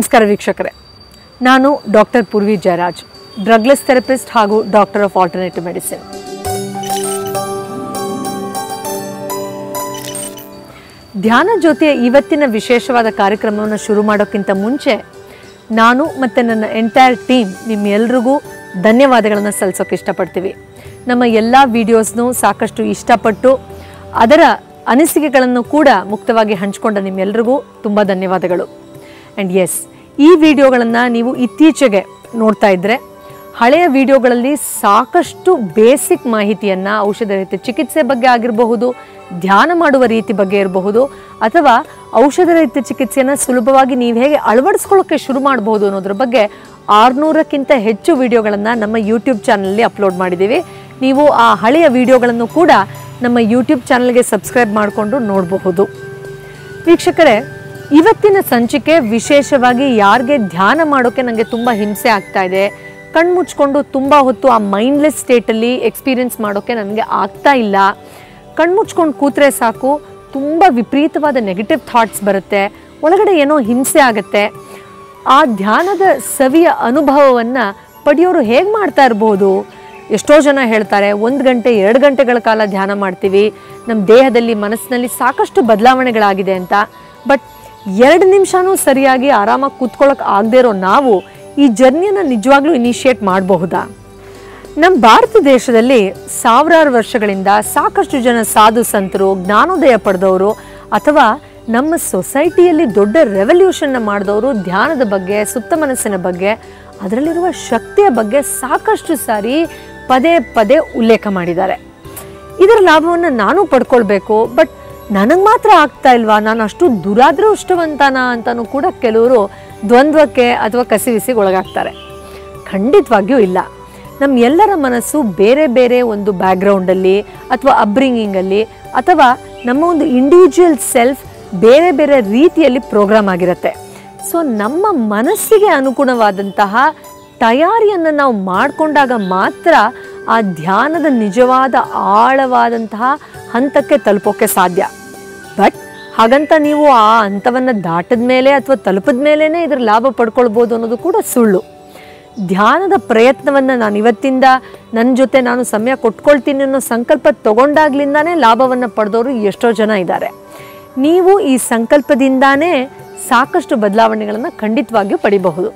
ನಮಸ್ಕಾರ ವೀಕ್ಷಕರೇ ನಾನು doctor Poorvi Jayaraj drugless therapist ಹಾಗೂ ಡಾಕ್ಟರ್ ಆಫ್ ಆಲ್ಟರ್ನೇಟಿವ್ ಮೆಡಿಸಿನ್ ಧ್ಯಾನ ಜೊತೆಯ ಇವತ್ತಿನ ವಿಶೇಷವಾದ ಕಾರ್ಯಕ್ರಮವನ್ನು ಶುರು ಮಾಡೋಕ್ಕಿಂತ ಮುಂಚೆ ನಾನು ಮತ್ತು ನನ್ನ ಎಂಟೈರ್ ಟೀಮ್ ನಿಮ್ಮೆಲ್ರಿಗೂ ಧನ್ಯವಾದಗಳನ್ನು ಸಲ್ಲಿಸೋಕೆ ಇಷ್ಟಪಡ್ತೀವಿ ನಮ್ಮ ಎಲ್ಲ ವೀಡಿಯೋಸ್ನು ಸಾಕಷ್ಟು ಇಷ್ಟಪಟ್ಟು ಅದರ ಅನಿಸಿಕೆಗಳನ್ನು ಕೂಡ ಮುಕ್ತವಾಗಿ ಹಂಚಿಕೊಂಡ ನಿಮ್ಮೆಲ್ರಿಗೂ ತುಂಬ ಧನ್ಯವಾದಗಳು ಆ್ಯಂಡ್ ಎಸ್ ಈ ವಿಡಿಯೋಗಳನ್ನು ನೀವು ಇತ್ತೀಚೆಗೆ ನೋಡ್ತಾ ಇದ್ದರೆ ಹಳೆಯ ವಿಡಿಯೋಗಳಲ್ಲಿ ಸಾಕಷ್ಟು ಬೇಸಿಕ್ ಮಾಹಿತಿಯನ್ನು ಔಷಧರಹಿತ ಚಿಕಿತ್ಸೆ ಬಗ್ಗೆ ಆಗಿರಬಹುದು ಧ್ಯಾನ ಮಾಡುವ ರೀತಿ ಬಗ್ಗೆ ಇರಬಹುದು ಅಥವಾ ಔಷಧರಹಿತ ಚಿಕಿತ್ಸೆಯನ್ನು ಸುಲಭವಾಗಿ ನೀವು ಹೇಗೆ ಅಳವಡಿಸ್ಕೊಳ್ಳೋಕ್ಕೆ ಶುರು ಮಾಡಬಹುದು ಅನ್ನೋದ್ರ ಬಗ್ಗೆ ಆರುನೂರಕ್ಕಿಂತ ಹೆಚ್ಚು ವಿಡಿಯೋಗಳನ್ನು ನಮ್ಮ ಯೂಟ್ಯೂಬ್ ಚಾನಲಲ್ಲಿ ಅಪ್ಲೋಡ್ ಮಾಡಿದ್ದೀವಿ ನೀವು ಆ ಹಳೆಯ ವಿಡಿಯೋಗಳನ್ನು ಕೂಡ ನಮ್ಮ ಯೂಟ್ಯೂಬ್ ಚಾನಲ್ಗೆ ಸಬ್ಸ್ಕ್ರೈಬ್ ಮಾಡಿಕೊಂಡು ನೋಡಬಹುದು ವೀಕ್ಷಕರೇ ಇವತ್ತಿನ ಸಂಚಿಕೆ ವಿಶೇಷವಾಗಿ ಯಾರಿಗೆ ಧ್ಯಾನ ಮಾಡೋಕೆ ನನಗೆ ತುಂಬ ಹಿಂಸೆ ಆಗ್ತಾ ಇದೆ ಕಣ್ಮುಚ್ಕೊಂಡು ತುಂಬ ಹೊತ್ತು ಆ ಮೈಂಡ್ಲೆಸ್ ಸ್ಟೇಟಲ್ಲಿ ಎಕ್ಸ್ಪೀರಿಯನ್ಸ್ ಮಾಡೋಕ್ಕೆ ನನಗೆ ಆಗ್ತಾ ಇಲ್ಲ ಕಣ್ಮುಚ್ಕೊಂಡು ಕೂತ್ರೆ ಸಾಕು ತುಂಬ ವಿಪರೀತವಾದ ನೆಗೆಟಿವ್ ಥಾಟ್ಸ್ ಬರುತ್ತೆ ಒಳಗಡೆ ಏನೋ ಹಿಂಸೆ ಆಗುತ್ತೆ ಆ ಧ್ಯಾನದ ಸವಿಯ ಅನುಭವವನ್ನು ಪಡೆಯೋರು ಹೇಗೆ ಮಾಡ್ತಾ ಇರ್ಬೋದು ಎಷ್ಟೋ ಜನ ಹೇಳ್ತಾರೆ ಒಂದು ಗಂಟೆ ಎರಡು ಗಂಟೆಗಳ ಕಾಲ ಧ್ಯಾನ ಮಾಡ್ತೀವಿ ನಮ್ಮ ದೇಹದಲ್ಲಿ ಮನಸ್ಸಿನಲ್ಲಿ ಸಾಕಷ್ಟು ಬದಲಾವಣೆಗಳಾಗಿದೆ ಅಂತ ಬಟ್ ಎರಡು ನಿಮಿಷನೂ ಸರಿಯಾಗಿ ಆರಾಮಾಗಿ ಕೂತ್ಕೊಳ್ಳೋಕೆ ಆಗದೇ ಇರೋ ನಾವು ಈ ಜರ್ನಿಯನ್ನು ನಿಜವಾಗ್ಲೂ ಇನಿಷಿಯೇಟ್ ಮಾಡಬಹುದಾ ನಮ್ಮ ಭಾರತ ದೇಶದಲ್ಲಿ ಸಾವಿರಾರು ವರ್ಷಗಳಿಂದ ಸಾಕಷ್ಟು ಜನ ಸಾಧು ಸಂತರು ಜ್ಞಾನೋದಯ ಪಡೆದವರು ಅಥವಾ ನಮ್ಮ ಸೊಸೈಟಿಯಲ್ಲಿ ದೊಡ್ಡ ರೆವಲ್ಯೂಷನ್ನ ಮಾಡಿದವರು ಧ್ಯಾನದ ಬಗ್ಗೆ ಸುಪ್ತ ಮನಸ್ಸಿನ ಬಗ್ಗೆ ಅದರಲ್ಲಿರುವ ಶಕ್ತಿಯ ಬಗ್ಗೆ ಸಾಕಷ್ಟು ಸಾರಿ ಪದೇ ಪದೇ ಉಲ್ಲೇಖ ಮಾಡಿದ್ದಾರೆ ಇದರ ಲಾಭವನ್ನು ನಾನು ಪಡ್ಕೊಳ್ಬೇಕು ಬಟ್ ನನಗೆ ಮಾತ್ರ ಆಗ್ತಾ ಇಲ್ವಾ ನಾನು ಅಷ್ಟು ದುರಾದೃಷ್ಟವಂತನ ಅಂತಲೂ ಕೂಡ ಕೆಲವರು ದ್ವಂದ್ವಕ್ಕೆ ಅಥವಾ ಕಸಿವಿಸಿಗೆ ಒಳಗಾಗ್ತಾರೆ ಖಂಡಿತವಾಗಿಯೂ ಇಲ್ಲ ನಮ್ಮ ಎಲ್ಲರ ಮನಸ್ಸು ಬೇರೆ ಬೇರೆ ಒಂದು ಬ್ಯಾಕ್ಗ್ರೌಂಡಲ್ಲಿ ಅಥವಾ ಅಬ್ರಿಂಗಿಂಗಲ್ಲಿ ಅಥವಾ ನಮ್ಮ ಒಂದು ಇಂಡಿವಿಜುವಲ್ ಸೆಲ್ಫ್ ಬೇರೆ ಬೇರೆ ರೀತಿಯಲ್ಲಿ ಪ್ರೋಗ್ರಾಮ್ ಆಗಿರುತ್ತೆ ಸೊ ನಮ್ಮ ಮನಸ್ಸಿಗೆ ಅನುಗುಣವಾದಂತಹ ತಯಾರಿಯನ್ನು ನಾವು ಮಾಡಿಕೊಂಡಾಗ ಮಾತ್ರ ಆ ಧ್ಯಾನದ ನಿಜವಾದ ಆಳವಾದಂತಹ ಹಂತಕ್ಕೆ ತಲುಪೋಕ್ಕೆ ಸಾಧ್ಯ ಬಟ್ ಹಾಗಂತ ನೀವು ಆ ಹಂತವನ್ನು ದಾಟದ ಮೇಲೆ ಅಥವಾ ತಲುಪಿದ ಮೇಲೇ ಇದರ ಲಾಭ ಪಡ್ಕೊಳ್ಬೋದು ಅನ್ನೋದು ಕೂಡ ಸುಳ್ಳು ಧ್ಯಾನದ ಪ್ರಯತ್ನವನ್ನು ನಾನು ಇವತ್ತಿಂದ ನನ್ನ ಜೊತೆ ನಾನು ಸಮಯ ಕೊಟ್ಕೊಳ್ತೀನಿ ಅನ್ನೋ ಸಂಕಲ್ಪ ತಗೊಂಡಾಗ್ಲಿಂದಾನೇ ಲಾಭವನ್ನು ಪಡೆದವರು ಎಷ್ಟೋ ಜನ ಇದ್ದಾರೆ ನೀವು ಈ ಸಂಕಲ್ಪದಿಂದಾನೇ ಸಾಕಷ್ಟು ಬದಲಾವಣೆಗಳನ್ನು ಖಂಡಿತವಾಗಿಯೂ ಪಡಿಬಹುದು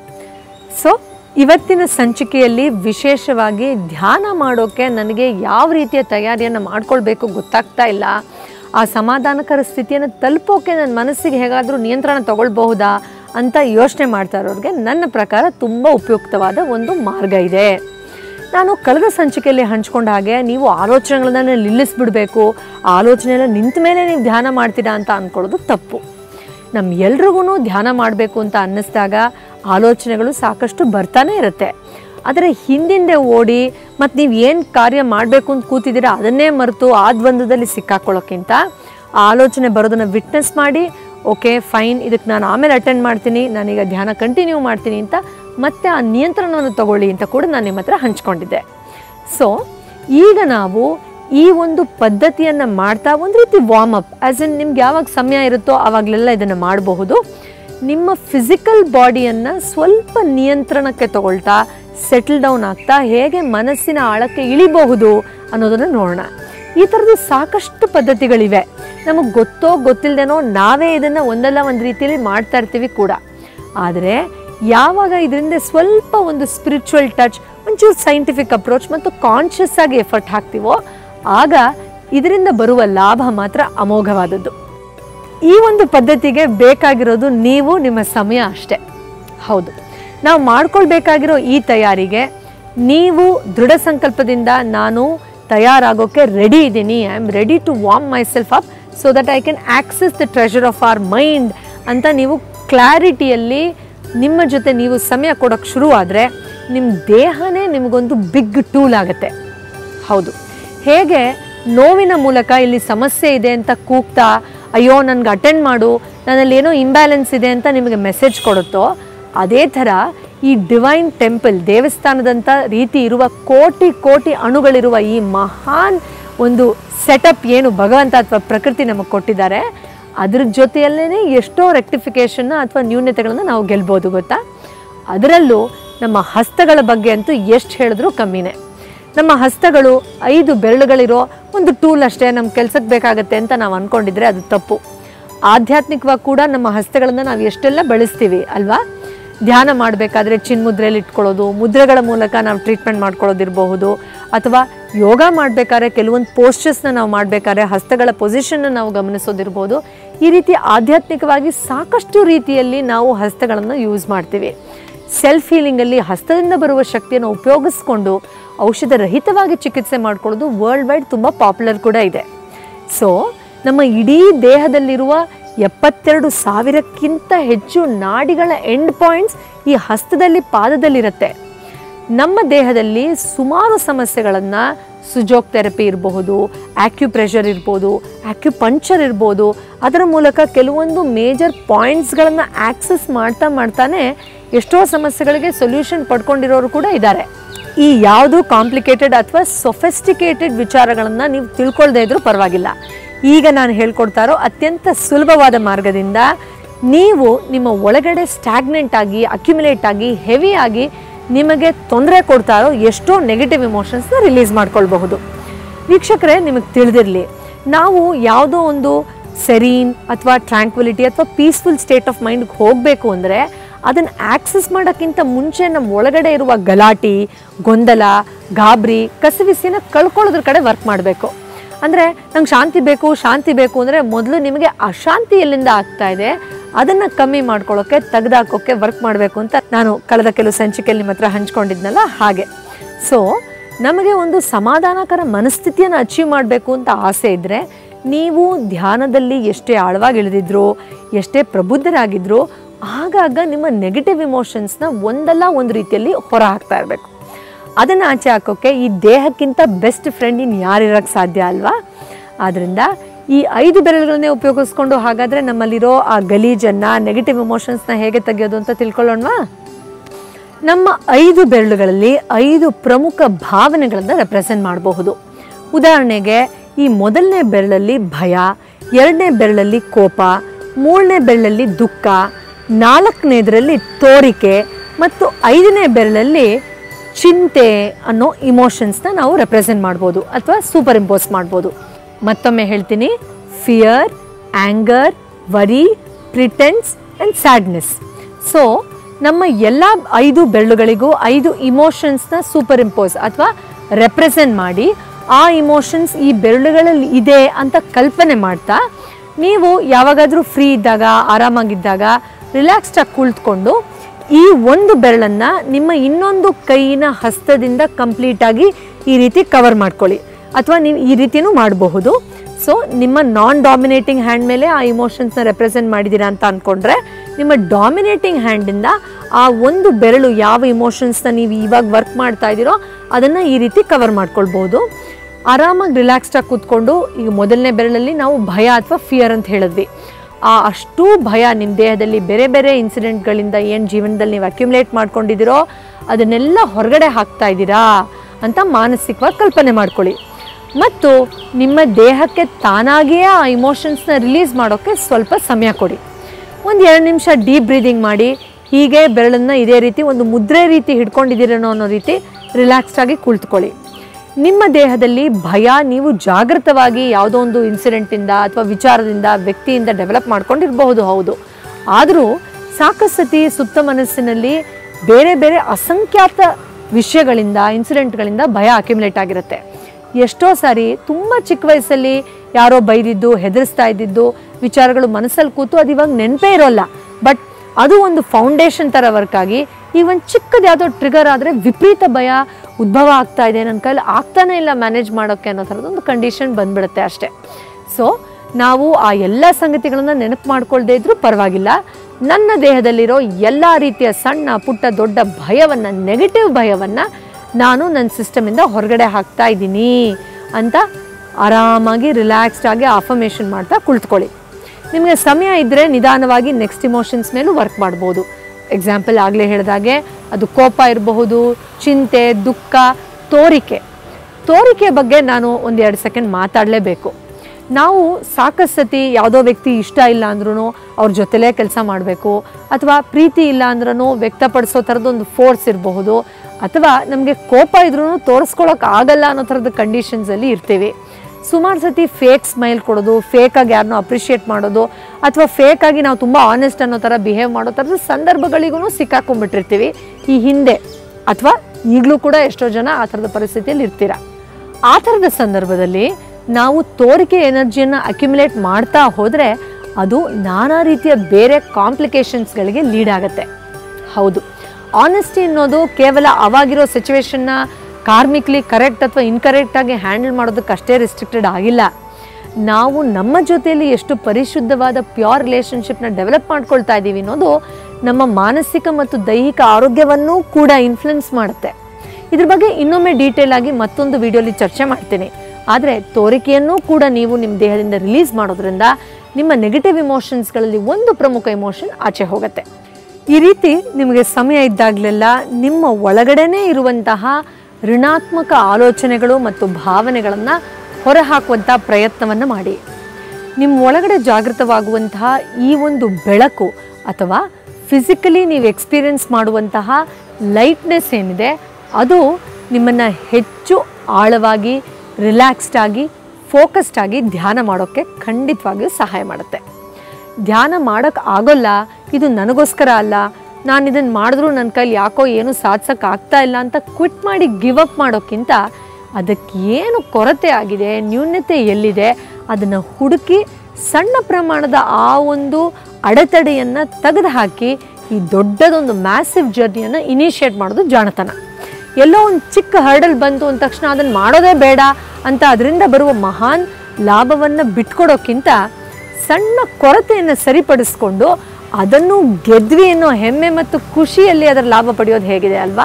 ಸೊ ಇವತ್ತಿನ ಸಂಚಿಕೆಯಲ್ಲಿ ವಿಶೇಷವಾಗಿ ಧ್ಯಾನ ಮಾಡೋಕ್ಕೆ ನನಗೆ ಯಾವ ರೀತಿಯ ತಯಾರಿಯನ್ನು ಮಾಡ್ಕೊಳ್ಬೇಕು ಗೊತ್ತಾಗ್ತಾ ಇಲ್ಲ ಆ ಸಮಾಧಾನಕರ ಸ್ಥಿತಿಯನ್ನು ತಲುಪೋಕೆ ನನ್ನ ಮನಸ್ಸಿಗೆ ಹೇಗಾದರೂ ನಿಯಂತ್ರಣ ತಗೊಳ್ಬಹುದಾ ಅಂತ ಯೋಚನೆ ಮಾಡ್ತಾ ಇರೋರಿಗೆ ನನ್ನ ಪ್ರಕಾರ ತುಂಬ ಉಪಯುಕ್ತವಾದ ಒಂದು ಮಾರ್ಗ ಇದೆ ನಾನು ಕಳೆದ ಸಂಚಿಕೆಯಲ್ಲಿ ಹಂಚ್ಕೊಂಡ ಹಾಗೆ ನೀವು ಆಲೋಚನೆಗಳನ್ನ ನಿಲ್ಲಿಸ್ಬಿಡಬೇಕು ಆಲೋಚನೆ ಎಲ್ಲ ನಿಂತ ಮೇಲೆ ನೀವು ಧ್ಯಾನ ಮಾಡ್ತೀರಾ ಅಂತ ಅಂದ್ಕೊಳ್ಳೋದು ತಪ್ಪು ನಮ್ಮ ಎಲ್ರಿಗೂ ಧ್ಯಾನ ಮಾಡಬೇಕು ಅಂತ ಅನ್ನಿಸ್ದಾಗ ಆಲೋಚನೆಗಳು ಸಾಕಷ್ಟು ಬರ್ತಾನೆ ಇರುತ್ತೆ ಆದರೆ ಹಿಂದಿಂದೆ ಓಡಿ ಮತ್ತು ನೀವು ಏನು ಕಾರ್ಯ ಮಾಡಬೇಕು ಅಂತ ಕೂತಿದ್ದೀರಾ ಅದನ್ನೇ ಮರೆತು ಆ ದ್ವಂದ್ವದಲ್ಲಿ ಸಿಕ್ಕಾಕೊಳ್ಳೋಕ್ಕಿಂತ ಆ ಆಲೋಚನೆ ಬರೋದನ್ನು ವಿಟ್ನೆಸ್ ಮಾಡಿ ಓಕೆ ಫೈನ್ ಇದಕ್ಕೆ ನಾನು ಆಮೇಲೆ ಅಟೆಂಡ್ ಮಾಡ್ತೀನಿ ನಾನೀಗ ಧ್ಯಾನ ಕಂಟಿನ್ಯೂ ಮಾಡ್ತೀನಿ ಅಂತ ಮತ್ತೆ ಆ ನಿಯಂತ್ರಣವನ್ನು ತಗೊಳ್ಳಿ ಅಂತ ಕೂಡ ನಾನು ನಿಮ್ಮ ಹತ್ರ ಹಂಚ್ಕೊಂಡಿದ್ದೆ ಸೊ ಈಗ ನಾವು ಈ ಒಂದು ಪದ್ಧತಿಯನ್ನು ಮಾಡ್ತಾ ಒಂದು ರೀತಿ ವಾರ್ಮ್ ಅಪ್ ಆ್ಯಸ್ ಇನ್ ನಿಮ್ಗೆ ಯಾವಾಗ ಸಮಯ ಇರುತ್ತೋ ಆವಾಗಲೆಲ್ಲ ಇದನ್ನು ಮಾಡಬಹುದು ನಿಮ್ಮ ಫಿಸಿಕಲ್ ಬಾಡಿಯನ್ನು ಸ್ವಲ್ಪ ನಿಯಂತ್ರಣಕ್ಕೆ ತಗೊಳ್ತಾ ಸೆಟಲ್ ಡೌನ್ ಆಗ್ತಾ ಹೇಗೆ ಮನಸ್ಸಿನ ಆಳಕ್ಕೆ ಇಳಿಬಹುದು ಅನ್ನೋದನ್ನು ನೋಡೋಣ ಈ ಥರದ್ದು ಸಾಕಷ್ಟು ಪದ್ಧತಿಗಳಿವೆ ನಮಗೆ ಗೊತ್ತೋ ಗೊತ್ತಿಲ್ಲದೇನೋ ನಾವೇ ಇದನ್ನು ಒಂದಲ್ಲ ಒಂದು ರೀತಿಯಲ್ಲಿ ಮಾಡ್ತಾ ಇರ್ತೀವಿ ಕೂಡ ಆದರೆ ಯಾವಾಗ ಇದರಿಂದ ಸ್ವಲ್ಪ ಒಂದು ಸ್ಪಿರಿಚುವಲ್ ಟಚ್ ಒಂಚೂರು ಸೈಂಟಿಫಿಕ್ ಅಪ್ರೋಚ್ ಮತ್ತು ಕಾನ್ಷಿಯಸ್ ಆಗಿ ಎಫರ್ಟ್ ಹಾಕ್ತೀವೋ ಆಗ ಇದರಿಂದ ಬರುವ ಲಾಭ ಮಾತ್ರ ಅಮೋಘವಾದದ್ದು ಈ ಒಂದು ಪದ್ಧತಿಗೆ ಬೇಕಾಗಿರೋದು ನೀವು ನಿಮ್ಮ ಸಮಯ ಅಷ್ಟೇ ಹೌದು ನಾವು ಮಾಡ್ಕೊಳ್ಬೇಕಾಗಿರೋ ಈ ತಯಾರಿಗೆ ನೀವು ದೃಢ ಸಂಕಲ್ಪದಿಂದ ನಾನು ತಯಾರಾಗೋಕ್ಕೆ ರೆಡಿ ಇದ್ದೀನಿ I am ready to warm myself up so that I can access the treasure of our mind ಅಂತ ನೀವು ಕ್ಲಾರಿಟಿಯಲ್ಲಿ ನಿಮ್ಮ ಜೊತೆ ನೀವು ಸಮಯ ಕೊಡೋಕ್ಕೆ ಶುರುವಾದರೆ ನಿಮ್ಮ ದೇಹನೇ ನಿಮಗೊಂದು ಬಿಗ್ ಟೂಲ್ ಆಗುತ್ತೆ ಹೌದು ಹೇಗೆ ನೋವಿನ ಮೂಲಕ ಇಲ್ಲಿ ಸಮಸ್ಯೆ ಇದೆ ಅಂತ ಕೂಗ್ತಾ ಅಯ್ಯೋ ನನಗೆ ಅಟೆಂಡ್ ಮಾಡು ನನ್ನಲ್ಲಿ ಏನೋ ಇಂಬ್ಯಾಲೆನ್ಸ್ ಇದೆ ಅಂತ ನಿಮಗೆ ಮೆಸೇಜ್ ಕೊಡುತ್ತೋ ಅದೇ ಥರ ಈ ಡಿವೈನ್ ಟೆಂಪಲ್ ದೇವಸ್ಥಾನದಂಥ ರೀತಿ ಇರುವ ಕೋಟಿ ಕೋಟಿ ಅಣುಗಳಿರುವ ಈ ಮಹಾನ್ ಒಂದು ಸೆಟಪ್ ಏನು ಭಗವಂತ ಅಥವಾ ಪ್ರಕೃತಿ ನಮಗೆ ಕೊಟ್ಟಿದ್ದಾರೆ ಅದ್ರ ಜೊತೆಯಲ್ಲೇ ಎಷ್ಟೋ ರೆಕ್ಟಿಫಿಕೇಷನ್ನ ಅಥವಾ ನ್ಯೂನತೆಗಳನ್ನು ನಾವು ಗೆಲ್ಬೋದು ಗೊತ್ತಾ ಅದರಲ್ಲೂ ನಮ್ಮ ಹಸ್ತಗಳ ಬಗ್ಗೆ ಅಂತೂ ಎಷ್ಟು ಹೇಳಿದ್ರೂ ಕಮ್ಮಿನೇ ನಮ್ಮ ಹಸ್ತಗಳು ಐದು ಬೆರಳುಗಳಿರೋ ಒಂದು ಟೂಲ್ ಅಷ್ಟೇ ನಮ್ಮ ಕೆಲ್ಸಕ್ಕೆ ಬೇಕಾಗತ್ತೆ ಅಂತ ನಾವು ಅಂದ್ಕೊಂಡಿದ್ರೆ ಅದು ತಪ್ಪು ಆಧ್ಯಾತ್ಮಿಕವಾಗಿ ಕೂಡ ನಮ್ಮ ಹಸ್ತಗಳನ್ನು ನಾವು ಎಷ್ಟೆಲ್ಲ ಬಳಸ್ತೀವಿ ಅಲ್ವಾ ಧ್ಯಾನ ಮಾಡಬೇಕಾದ್ರೆ ಚಿನ್ಮುದ್ರೆಯಲ್ಲಿ ಇಟ್ಕೊಳ್ಳೋದು ಮುದ್ರೆಗಳ ಮೂಲಕ ನಾವು ಟ್ರೀಟ್ಮೆಂಟ್ ಮಾಡ್ಕೊಳ್ಳೋದಿರಬಹುದು ಅಥವಾ ಯೋಗ ಮಾಡಬೇಕಾದ್ರೆ ಕೆಲವೊಂದು ಪೋಸ್ಚರ್ಸ್ನ ನಾವು ಮಾಡಬೇಕಾದ್ರೆ ಹಸ್ತಗಳ ಪೊಸಿಷನ್ನ ನಾವು ಗಮನಿಸೋದಿರ್ಬೋದು ಈ ರೀತಿ ಆಧ್ಯಾತ್ಮಿಕವಾಗಿ ಸಾಕಷ್ಟು ರೀತಿಯಲ್ಲಿ ನಾವು ಹಸ್ತಗಳನ್ನು ಯೂಸ್ ಮಾಡ್ತೀವಿ ಸೆಲ್ಫ್ ಹೀಲಿಂಗಲ್ಲಿ ಹಸ್ತದಿಂದ ಬರುವ ಶಕ್ತಿಯನ್ನು ಉಪಯೋಗಿಸ್ಕೊಂಡು ಔಷಧ ರಹಿತವಾಗಿ ಚಿಕಿತ್ಸೆ ಮಾಡ್ಕೊಳ್ಳೋದು ವರ್ಲ್ಡ್ ವೈಡ್ ತುಂಬ ಪಾಪ್ಯುಲರ್ ಕೂಡ ಇದೆ ಸೊ ನಮ್ಮ ಇಡೀ ದೇಹದಲ್ಲಿರುವ ಎಪ್ಪತ್ತೆರಡು ಸಾವಿರಕ್ಕಿಂತ ಹೆಚ್ಚು ನಾಡಿಗಳ ಎಂಡ್ ಪಾಯಿಂಟ್ಸ್ ಈ ಹಸ್ತದಲ್ಲಿ ಪಾದದಲ್ಲಿರುತ್ತೆ ನಮ್ಮ ದೇಹದಲ್ಲಿ ಸುಮಾರು ಸಮಸ್ಯೆಗಳನ್ನು ಸುಜೋಕ್ ಥೆರಪಿ ಇರಬಹುದು ಆಕ್ಯುಪ್ರೆಷರ್ ಇರ್ಬೋದು ಆಕ್ಯುಪಂಚರ್ ಇರ್ಬೋದು ಅದರ ಮೂಲಕ ಕೆಲವೊಂದು ಮೇಜರ್ ಪಾಯಿಂಟ್ಸ್ಗಳನ್ನು ಆಕ್ಸೆಸ್ ಮಾಡ್ತಾ ಮಾಡ್ತಾನೆ ಎಷ್ಟೋ ಸಮಸ್ಯೆಗಳಿಗೆ ಸೊಲ್ಯೂಷನ್ ಪಡ್ಕೊಂಡಿರೋರು ಕೂಡ ಇದ್ದಾರೆ ಈ ಯಾವುದು ಕಾಂಪ್ಲಿಕೇಟೆಡ್ ಅಥವಾ ಸೊಫೆಸ್ಟಿಕೇಟೆಡ್ ವಿಚಾರಗಳನ್ನು ನೀವು ತಿಳ್ಕೊಳ್ದೇ ಇದ್ರೂ ಪರವಾಗಿಲ್ಲ ಈಗ ನಾನು ಹೇಳ್ಕೊಡ್ತಾ ಇರೋ ಅತ್ಯಂತ ಸುಲಭವಾದ ಮಾರ್ಗದಿಂದ ನೀವು ನಿಮ್ಮ ಒಳಗಡೆ ಸ್ಟ್ಯಾಗ್ನೆಂಟ್ ಆಗಿ ಅಕ್ಯುಮುಲೇಟ್ ಆಗಿ ಹೆವಿ ಆಗಿ ನಿಮಗೆ ತೊಂದರೆ ಕೊಡ್ತಾ ಇರೋ ಎಷ್ಟೋ ನೆಗೆಟಿವ್ ಇಮೋಷನ್ಸ್ನ ರಿಲೀಸ್ ಮಾಡ್ಕೊಳ್ಬಹುದು ವೀಕ್ಷಕರೇ ನಿಮಗೆ ತಿಳಿದಿರಲಿ ನಾವು ಯಾವುದೋ ಒಂದು ಸೆರೀನ್ ಅಥವಾ ಟ್ರ್ಯಾಂಕ್ವಿಲಿಟಿ ಅಥವಾ ಪೀಸ್ಫುಲ್ ಸ್ಟೇಟ್ ಆಫ್ ಮೈಂಡ್ಗೆ ಹೋಗಬೇಕು ಅಂದರೆ ಅದನ್ನು ಆಕ್ಸೆಸ್ ಮಾಡೋಕ್ಕಿಂತ ಮುಂಚೆ ನಮ್ಮ ಒಳಗಡೆ ಇರುವ ಗಲಾಟಿ ಗೊಂದಲ ಗಾಬರಿ ಕಸವಿಸಿನ ಕಳ್ಕೊಳ್ಳೋದ್ರ ಕಡೆ ವರ್ಕ್ ಮಾಡಬೇಕು ಅಂದರೆ ನಂಗೆ ಶಾಂತಿ ಬೇಕು ಶಾಂತಿ ಬೇಕು ಅಂದರೆ ಮೊದಲು ನಿಮಗೆ ಅಶಾಂತಿ ಎಲ್ಲಿಂದ ಆಗ್ತಾ ಇದೆ ಅದನ್ನು ಕಮ್ಮಿ ಮಾಡ್ಕೊಳ್ಳೋಕ್ಕೆ ತೆಗೆದಾಕೋಕ್ಕೆ ವರ್ಕ್ ಮಾಡಬೇಕು ಅಂತ ನಾನು ಕಳೆದ ಕೆಲವು ಸಂಚಿಕೆಯಲ್ಲಿ ನಿಮ್ಮ ಹತ್ರ ಹಂಚ್ಕೊಂಡಿದ್ನಲ್ಲ ಹಾಗೆ ಸೊ ನಮಗೆ ಒಂದು ಸಮಾಧಾನಕರ ಮನಸ್ಥಿತಿಯನ್ನು ಅಚೀವ್ ಮಾಡಬೇಕು ಅಂತ ಆಸೆ ಇದ್ದರೆ ನೀವು ಧ್ಯಾನದಲ್ಲಿ ಎಷ್ಟೇ ಆಳವಾಗಿ ಇಳಿದಿದ್ರು ಎಷ್ಟೇ ಪ್ರಬುದ್ಧರಾಗಿದ್ರು ಆಗಾಗ ನಿಮ್ಮ ನೆಗೆಟಿವ್ ಇಮೋಷನ್ಸ್ನ ಒಂದಲ್ಲ ಒಂದು ರೀತಿಯಲ್ಲಿ ಹೊರ ಹಾಕ್ತಾ ಇರಬೇಕು ಅದನ್ನು ಆಚೆ ಹಾಕೋಕ್ಕೆ ಈ ದೇಹಕ್ಕಿಂತ ಬೆಸ್ಟ್ ಫ್ರೆಂಡ್ ಇನ್ನು ಯಾರಿರೋಕ್ಕೆ ಸಾಧ್ಯ ಅಲ್ವಾ ಆದ್ದರಿಂದ ಈ ಐದು ಬೆರಳುಗಳನ್ನೇ ಉಪಯೋಗಿಸ್ಕೊಂಡು ಹಾಗಾದರೆ ನಮ್ಮಲ್ಲಿರೋ ಆ ಗಲೀಜನ್ನು ನೆಗೆಟಿವ್ ಇಮೋಷನ್ಸ್ನ ಹೇಗೆ ತೆಗೆಯೋದು ಅಂತ ತಿಳ್ಕೊಳ್ಳೋಣವಾ ನಮ್ಮ ಐದು ಬೆರಳುಗಳಲ್ಲಿ ಐದು ಪ್ರಮುಖ ಭಾವನೆಗಳನ್ನು ರೆಪ್ರೆಸೆಂಟ್ ಮಾಡಬಹುದು ಉದಾಹರಣೆಗೆ ಈ ಮೊದಲನೇ ಬೆರಳಲ್ಲಿ ಭಯ ಎರಡನೇ ಬೆರಳಲ್ಲಿ ಕೋಪ ಮೂರನೇ ಬೆರಳಲ್ಲಿ ದುಃಖ ನಾಲ್ಕನೇದರಲ್ಲಿ ತೋರಿಕೆ ಮತ್ತು ಐದನೇ ಬೆರಳಲ್ಲಿ ಚಿಂತೆ ಅನ್ನೋ ಇಮೋಷನ್ಸ್ನ ನಾವು ರೆಪ್ರೆಸೆಂಟ್ ಮಾಡ್ಬೋದು ಅಥವಾ ಸೂಪರ್ ಇಂಪೋಸ್ ಮಾಡ್ಬೋದು ಮತ್ತೊಮ್ಮೆ ಹೇಳ್ತೀನಿ fear anger worry pretence and sadness so ನಮ್ಮ ಎಲ್ಲ ಐದು ಬೆರಳುಗಳಿಗೂ ಐದು ಇಮೋಷನ್ಸ್ನ ಸೂಪರ್ ಇಂಪೋಸ್ ಅಥವಾ ರೆಪ್ರೆಸೆಂಟ್ ಮಾಡಿ ಆ ಇಮೋಷನ್ಸ್ ಈ ಬೆರಳುಗಳಲ್ಲಿ ಇದೆ ಅಂತ ಕಲ್ಪನೆ ಮಾಡ್ತಾ ನೀವು ಯಾವಾಗಾದರೂ ಫ್ರೀ ಇದ್ದಾಗ ಆರಾಮಾಗಿದ್ದಾಗ ರಿಲ್ಯಾಕ್ಸ್ಡಾಗಿ ಕುಳಿತುಕೊಂಡು ಈ ಒಂದು ಬೆರಳನ್ನ ನಿಮ್ಮ ಇನ್ನೊಂದು ಕೈಯಿನ ಹಸ್ತದಿಂದ ಕಂಪ್ಲೀಟಾಗಿ ಈ ರೀತಿ ಕವರ್ ಮಾಡ್ಕೊಳ್ಳಿ ಅಥವಾ ನೀವು ಈ ರೀತಿನೂ ಮಾಡಬಹುದು ಸೊ ನಿಮ್ಮ ನಾನ್ ಡಾಮಿನೇಟಿಂಗ್ ಹ್ಯಾಂಡ್ ಮೇಲೆ ಆ ಇಮೋಷನ್ಸ್ನ ರೆಪ್ರೆಸೆಂಟ್ ಮಾಡಿದ್ದೀರಾ ಅಂತ ಅಂದ್ಕೊಂಡ್ರೆ ನಿಮ್ಮ ಡಾಮಿನೇಟಿಂಗ್ ಹ್ಯಾಂಡಿಂದ ಆ ಒಂದು ಬೆರಳು ಯಾವ ಇಮೋಷನ್ಸ್ನ ನೀವು ಇವಾಗ ವರ್ಕ್ ಮಾಡ್ತಾ ಇದ್ದೀರೋ ಅದನ್ನು ಈ ರೀತಿ ಕವರ್ ಮಾಡ್ಕೊಳ್ಬೋದು ಆರಾಮಾಗಿ ರಿಲ್ಯಾಕ್ಸ್ಡಾಗಿ ಕೂತ್ಕೊಂಡು ಈಗ ಮೊದಲನೇ ಬೆರಳಲ್ಲಿ ನಾವು ಭಯ ಅಥವಾ ಫಿಯರ್ ಅಂತ ಹೇಳಿದ್ವಿ ಆ ಅಷ್ಟೂ ಭಯ ನಿಮ್ಮ ದೇಹದಲ್ಲಿ ಬೇರೆ ಬೇರೆ ಇನ್ಸಿಡೆಂಟ್ಗಳಿಂದ ಏನು ಜೀವನದಲ್ಲಿ ನೀವು ಅಕ್ಯುಮುಲೇಟ್ ಮಾಡ್ಕೊಂಡಿದ್ದೀರೋ ಅದನ್ನೆಲ್ಲ ಹೊರಗಡೆ ಹಾಕ್ತಾ ಇದ್ದೀರಾ ಅಂತ ಮಾನಸಿಕವಾಗಿ ಕಲ್ಪನೆ ಮಾಡ್ಕೊಳ್ಳಿ ಮತ್ತು ನಿಮ್ಮ ದೇಹಕ್ಕೆ ತಾನಾಗಿಯೇ ಆ ಇಮೋಷನ್ಸ್ನ ರಿಲೀಸ್ ಮಾಡೋಕ್ಕೆ ಸ್ವಲ್ಪ ಸಮಯ ಕೊಡಿ ಒಂದು ಎರಡು ನಿಮಿಷ ಡೀಪ್ ಬ್ರೀದಿಂಗ್ ಮಾಡಿ ಹೀಗೆ ಬೆರಳನ್ನು ಇದೇ ರೀತಿ ಒಂದು ಮುದ್ರೆ ರೀತಿ ಹಿಡ್ಕೊಂಡಿದ್ದೀರೇನೋ ಅನ್ನೋ ರೀತಿ ರಿಲ್ಯಾಕ್ಸ್ಡ್ ಆಗಿ ಕುಳಿತುಕೊಳ್ಳಿ ನಿಮ್ಮ ದೇಹದಲ್ಲಿ ಭಯ ನೀವು ಜಾಗೃತವಾಗಿ ಯಾವುದೋ ಒಂದು ಇನ್ಸಿಡೆಂಟಿಂದ ಅಥವಾ ವಿಚಾರದಿಂದ ವ್ಯಕ್ತಿಯಿಂದ ಡೆವಲಪ್ ಮಾಡ್ಕೊಂಡಿರಬಹುದು ಹೌದು ಆದರೂ ಸಾಕಷ್ಟು ಸತಿ ಸುಪ್ತ ಮನಸ್ಸಿನಲ್ಲಿ ಬೇರೆ ಬೇರೆ ಅಸಂಖ್ಯಾತ ವಿಷಯಗಳಿಂದ ಇನ್ಸಿಡೆಂಟ್ಗಳಿಂದ ಭಯ ಅಕ್ಯುಮುಲೇಟ್ ಆಗಿರುತ್ತೆ ಎಷ್ಟೋ ಸಾರಿ ತುಂಬ ಚಿಕ್ಕ ವಯಸ್ಸಲ್ಲಿ ಯಾರೋ ಬೈದಿದ್ದು ಹೆದರಿಸ್ತಾ ಇದ್ದಿದ್ದು ವಿಚಾರಗಳು ಮನಸ್ಸಲ್ಲಿ ಕೂತು ಅದು ಇವಾಗ ನೆನಪೇ ಇರೋಲ್ಲ ಬಟ್ ಅದು ಒಂದು ಫೌಂಡೇಶನ್ ಥರ ವರ್ಕ್ ಆಗಿ ಈ ಒಂದು ಚಿಕ್ಕದು ಯಾವುದೋ ಟ್ರಿಗರ್ ಆದರೆ ವಿಪರೀತ ಭಯ ಉದ್ಭವ ಆಗ್ತಾ ಇದೆ ನನ್ನ ಕೈಲಿ ಆಗ್ತಾನೆ ಇಲ್ಲ ಮ್ಯಾನೇಜ್ ಮಾಡೋಕ್ಕೆ ಅನ್ನೋ ಥರದೊಂದು ಕಂಡೀಷನ್ ಬಂದ್ಬಿಡುತ್ತೆ ಅಷ್ಟೇ ಸೊ ನಾವು ಆ ಎಲ್ಲ ಸಂಗತಿಗಳನ್ನ ನೆನಪು ಮಾಡ್ಕೊಳ್ದೇ ಇದ್ರೂ ಪರವಾಗಿಲ್ಲ ನನ್ನ ದೇಹದಲ್ಲಿರೋ ಎಲ್ಲ ರೀತಿಯ ಸಣ್ಣ ಪುಟ್ಟ ದೊಡ್ಡ ಭಯವನ್ನು ನೆಗೆಟಿವ್ ಭಯವನ್ನು ನಾನು ನನ್ನ ಸಿಸ್ಟಮಿಂದ ಹೊರಗಡೆ ಹಾಕ್ತಾ ಇದ್ದೀನಿ ಅಂತ ಆರಾಮಾಗಿ ರಿಲ್ಯಾಕ್ಸ್ಡ್ ಆಗಿ ಅಫರ್ಮೇಷನ್ ಮಾಡ್ತಾ ಕುಳಿತುಕೊಳ್ಳಿ ನಿಮಗೆ ಸಮಯ ಇದ್ದರೆ ನಿಧಾನವಾಗಿ ನೆಕ್ಸ್ಟ್ ಇಮೋಷನ್ಸ್ ಮೇಲೂ ವರ್ಕ್ ಮಾಡ್ಬೋದು ಎಕ್ಸಾಂಪಲ್ ಆಗಲೇ ಹೇಳಿದಾಗೆ ಅದು ಕೋಪ ಇರಬಹುದು ಚಿಂತೆ ದುಃಖ ತೋರಿಕೆ ತೋರಿಕೆ ಬಗ್ಗೆ ನಾನು ಒಂದು ಎರಡು ಸೆಕೆಂಡ್ ಮಾತಾಡಲೇಬೇಕು ನಾವು ಸಾಕಷ್ಟು ಸತಿ ಯಾವುದೋ ವ್ಯಕ್ತಿ ಇಷ್ಟ ಇಲ್ಲ ಅಂದ್ರೂ ಅವ್ರ ಜೊತೆಲೇ ಕೆಲಸ ಮಾಡಬೇಕು ಅಥವಾ ಪ್ರೀತಿ ಇಲ್ಲ ಅಂದ್ರೂ ವ್ಯಕ್ತಪಡಿಸೋ ಥರದೊಂದು ಫೋರ್ಸ್ ಇರಬಹುದು ಅಥವಾ ನಮಗೆ ಕೋಪ ಇದ್ರೂ ತೋರಿಸ್ಕೊಳಕ್ಕೆ ಆಗಲ್ಲ ಅನ್ನೋ ಥರದ ಕಂಡೀಷನ್ಸಲ್ಲಿ ಇರ್ತೀವಿ ಸುಮಾರು ಸತಿ ಫೇಕ್ ಸ್ಮೈಲ್ ಕೊಡೋದು ಫೇಕಾಗಿ ಯಾರನ್ನೋ ಅಪ್ರಿಷಿಯೇಟ್ ಮಾಡೋದು ಅಥವಾ ಫೇಕಾಗಿ ನಾವು ತುಂಬ ಆನೆಸ್ಟ್ ಅನ್ನೋ ಥರ ಬಿಹೇವ್ ಮಾಡೋ ಥರದ ಸಂದರ್ಭಗಳಿಗೂ ಸಿಕ್ಕಾಕೊಂಡ್ಬಿಟ್ಟಿರ್ತೀವಿ ಈ ಹಿಂದೆ ಅಥವಾ ಈಗಲೂ ಕೂಡ ಎಷ್ಟೋ ಜನ ಆ ಥರದ ಪರಿಸ್ಥಿತಿಯಲ್ಲಿ ಇರ್ತೀರ ಆ ಥರದ ಸಂದರ್ಭದಲ್ಲಿ ನಾವು ತೋರಿಕೆ ಎನರ್ಜಿಯನ್ನು ಅಕ್ಯುಮುಲೇಟ್ ಮಾಡ್ತಾ ಹೋದರೆ ಅದು ನಾನಾ ರೀತಿಯ ಬೇರೆ ಕಾಂಪ್ಲಿಕೇಶನ್ಸ್ಗಳಿಗೆ ಲೀಡ್ ಆಗುತ್ತೆ ಹೌದು ಆನೆಸ್ಟಿ ಅನ್ನೋದು ಕೇವಲ ಅವಾಗಿರೋ ಸಿಚುವೇಶನ್ನ ಕಾರ್ಮಿಕ್ಲಿ ಕರೆಕ್ಟ್ ಅಥವಾ ಇನ್ಕರೆಕ್ಟಾಗಿ ಹ್ಯಾಂಡಲ್ ಮಾಡೋದಕ್ಕೆ ಅಷ್ಟೇ ರಿಸ್ಟ್ರಿಕ್ಟೆಡ್ ಆಗಿಲ್ಲ ನಾವು ನಮ್ಮ ಜೊತೆಯಲ್ಲಿ ಎಷ್ಟು ಪರಿಶುದ್ಧವಾದ ಪ್ಯೂರ್ ರಿಲೇಷನ್ಶಿಪ್ನ ಡೆವಲಪ್ ಮಾಡ್ಕೊಳ್ತಾ ಇದ್ದೀವಿ ಅನ್ನೋದು ನಮ್ಮ ಮಾನಸಿಕ ಮತ್ತು ದೈಹಿಕ ಆರೋಗ್ಯವನ್ನೂ ಕೂಡ ಇನ್ಫ್ಲುಯೆನ್ಸ್ ಮಾಡುತ್ತೆ ಇದ್ರ ಬಗ್ಗೆ ಇನ್ನೊಮ್ಮೆ ಡೀಟೇಲ್ ಆಗಿ ಮತ್ತೊಂದು ವಿಡಿಯೋಲಿ ಚರ್ಚೆ ಮಾಡ್ತೀನಿ ಆದರೆ ತೋರಿಕೆಯನ್ನೂ ಕೂಡ ನೀವು ನಿಮ್ಮ ದೇಹದಿಂದ ರಿಲೀಸ್ ಮಾಡೋದ್ರಿಂದ ನಿಮ್ಮ ನೆಗೆಟಿವ್ ಇಮೋಷನ್ಸ್ಗಳಲ್ಲಿ ಒಂದು ಪ್ರಮುಖ ಇಮೋಷನ್ ಆಚೆ ಹೋಗುತ್ತೆ ಈ ರೀತಿ ನಿಮಗೆ ಸಮಯ ಇದ್ದಾಗಲೆಲ್ಲ ನಿಮ್ಮ ಒಳಗಡೆನೇ ಇರುವಂತಹ ಋಣಾತ್ಮಕ ಆಲೋಚನೆಗಳು ಮತ್ತು ಭಾವನೆಗಳನ್ನು ಹೊರಹಾಕುವಂಥ ಪ್ರಯತ್ನವನ್ನು ಮಾಡಿ ನಿಮ್ಮ ಒಳಗಡೆ ಜಾಗೃತವಾಗುವಂತಹ ಈ ಒಂದು ಬೆಳಕು ಅಥವಾ ಫಿಸಿಕಲಿ ನೀವು ಎಕ್ಸ್ಪೀರಿಯನ್ಸ್ ಮಾಡುವಂತಹ ಲೈಟ್ನೆಸ್ ಏನಿದೆ ಅದು ನಿಮ್ಮನ್ನು ಹೆಚ್ಚು ಆಳವಾಗಿ ರಿಲ್ಯಾಕ್ಸ್ಡ್ ಆಗಿ ಫೋಕಸ್ಡ್ ಆಗಿ ಧ್ಯಾನ ಮಾಡೋಕ್ಕೆ ಖಂಡಿತವಾಗಿಯೂ ಸಹಾಯ ಮಾಡುತ್ತೆ ಧ್ಯಾನ ಮಾಡೋಕ್ಕೆ ಆಗೋಲ್ಲ ಇದು ನನಗೋಸ್ಕರ ಅಲ್ಲ ನಾನು ಇದನ್ನು ಮಾಡಿದ್ರೂ ನನ್ನ ಕೈಲಿ ಯಾಕೋ ಏನು ಸಾಧಿಸೋಕೆ ಆಗ್ತಾ ಇಲ್ಲ ಅಂತ ಕ್ವಿಟ್ ಮಾಡಿ ಗಿವ್ ಅಪ್ ಮಾಡೋಕ್ಕಿಂತ ಅದಕ್ಕೆ ಏನು ಕೊರತೆ ಆಗಿದೆ ನ್ಯೂನ್ಯತೆ ಎಲ್ಲಿದೆ ಅದನ್ನು ಹುಡುಕಿ ಸಣ್ಣ ಪ್ರಮಾಣದ ಆ ಒಂದು ಅಡೆತಡೆಯನ್ನು ತೆಗೆದುಹಾಕಿ ಈ ದೊಡ್ಡದೊಂದು ಮ್ಯಾಸಿವ್ ಜರ್ನಿಯನ್ನು ಇನಿಷಿಯೇಟ್ ಮಾಡೋದು ಜಾಣತನ ಎಲ್ಲೋ ಒಂದು ಚಿಕ್ಕ ಹರ್ಡಲ್ ಬಂತು ಅಂದ ತಕ್ಷಣ ಅದನ್ನು ಮಾಡೋದೇ ಬೇಡ ಅಂತ ಅದರಿಂದ ಬರುವ ಮಹಾನ್ ಲಾಭವನ್ನು ಬಿಟ್ಕೊಡೋಕ್ಕಿಂತ ಸಣ್ಣ ಕೊರತೆಯನ್ನು ಸರಿಪಡಿಸ್ಕೊಂಡು ಅದನ್ನು ಗೆದ್ವಿ ಅನ್ನೋ ಹೆಮ್ಮೆ ಮತ್ತು ಖುಷಿಯಲ್ಲಿ ಅದರ ಲಾಭ ಪಡೆಯೋದು ಹೇಗಿದೆ ಅಲ್ವಾ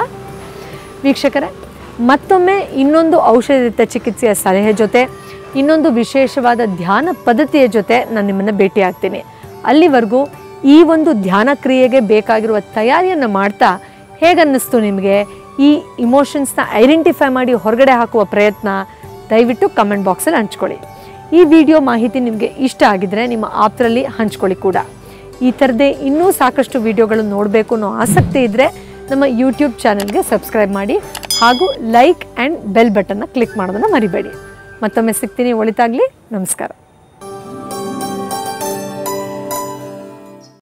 ವೀಕ್ಷಕರೇ ಮತ್ತೊಮ್ಮೆ ಇನ್ನೊಂದು ಔಷಧಿಯುಕ್ತ ಚಿಕಿತ್ಸೆಯ ಸಲಹೆ ಜೊತೆ ಇನ್ನೊಂದು ವಿಶೇಷವಾದ ಧ್ಯಾನ ಪದ್ಧತಿಯ ಜೊತೆ ನಾನು ನಿಮ್ಮನ್ನು ಭೇಟಿಯಾಗ್ತೀನಿ ಅಲ್ಲಿವರೆಗೂ ಈ ಒಂದು ಧ್ಯಾನ ಕ್ರಿಯೆಗೆ ಬೇಕಾಗಿರುವ ತಯಾರಿಯನ್ನು ಮಾಡ್ತಾ ಹೇಗನ್ನಿಸ್ತು ನಿಮಗೆ ಈ ಇಮೋಷನ್ಸ್ನ ಐಡೆಂಟಿಫೈ ಮಾಡಿ ಹೊರಗಡೆ ಹಾಕುವ ಪ್ರಯತ್ನ ದಯವಿಟ್ಟು ಕಮೆಂಟ್ ಬಾಕ್ಸಲ್ಲಿ ಹಂಚ್ಕೊಳ್ಳಿ ಈ ವಿಡಿಯೋ ಮಾಹಿತಿ ನಿಮಗೆ ಇಷ್ಟ ಆಗಿದ್ರೆ ನಿಮ್ಮ ಆಪ್ತರಲ್ಲಿ ಹಂಚ್ಕೊಳ್ಳಿ ಕೂಡ ಈ ಥರದೇ ಇನ್ನೂ ಸಾಕಷ್ಟು ವಿಡಿಯೋಗಳನ್ನು ನೋಡಬೇಕು ಅನ್ನೋ ಆಸಕ್ತಿ ಇದ್ದರೆ ನಮ್ಮ ಯೂಟ್ಯೂಬ್ ಚಾನಲ್ಗೆ ಸಬ್ಸ್ಕ್ರೈಬ್ ಮಾಡಿ ಹಾಗೂ ಲೈಕ್ ಆ್ಯಂಡ್ ಬೆಲ್ ಬಟನ್ನ ಕ್ಲಿಕ್ ಮಾಡೋದನ್ನು ಮರಿಬೇಡಿ ಮತ್ತೊಮ್ಮೆ ಸಿಗ್ತೀನಿ ಒಳಿತಾಗಲಿ ನಮಸ್ಕಾರ